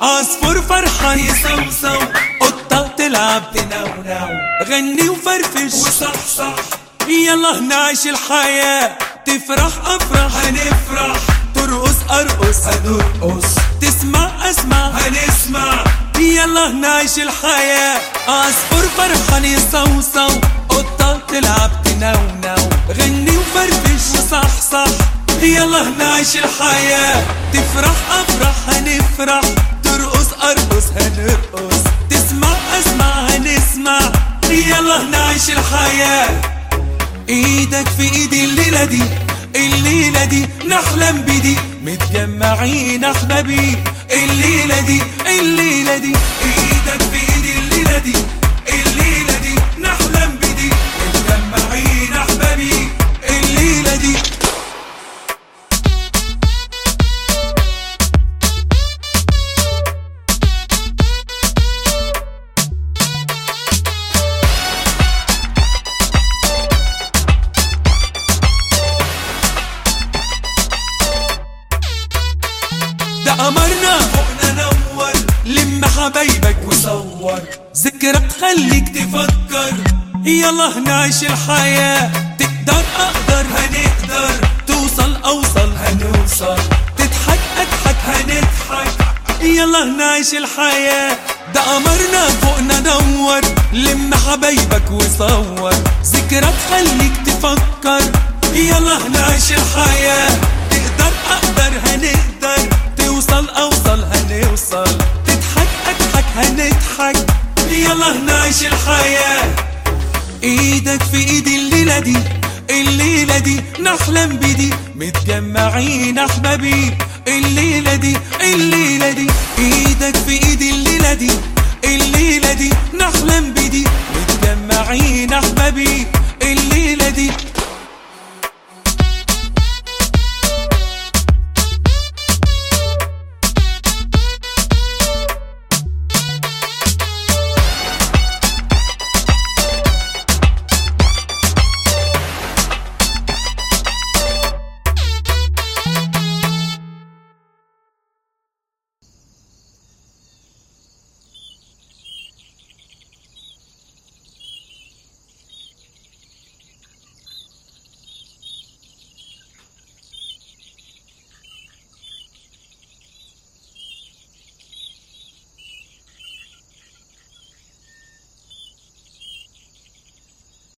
عصفور فرحان يصوصو قطة تلعب تنونو غني وفرفش وصحصح يلا نعيش الحياة تفرح أفرح هنفرح ترقص أرقص هنرقص تسمع أسمع هنسمع يلا نعيش الحياة عصفور فرحان يصوصو قطة تلعب تنونو غني وفرفش وصحصح يلا نعيش الحياة تفرح أفرح هنفرح ترقص أرقص هنرقص تسمع أسمع هنسمع يلا نعيش الحياة ايدك في ايدي الليلة دي الليلة دي نحلم بدي متجمعين احبابي الليلة دي الليلة دي ايدك في ايدي الليلة دي الليلة دي نحلم بدي متجمعين احبابي الليلة دي ده قمرنا فوقنا نور لم حبايبك وصور ذكرى تخليك تفكر يلا نعيش الحياة تقدر أقدر هنقدر توصل أوصل هنوصل تضحك أضحك هنضحك يلا نعيش الحياة ده قمرنا فوقنا نور لم حبايبك وصور ذكرى تخليك تفكر يلا نعيش الحياة تقدر أقدر هنقدر توصل أوصل هنوصل تضحك أضحك هنضحك يلا نعيش الحياة ايدك في ايدي الليلة دي الليلة دي نحلم بدي متجمعين احبابي الليلة دي الليلة دي ايدك في ايدي الليلة دي الليلة دي نحلم بدي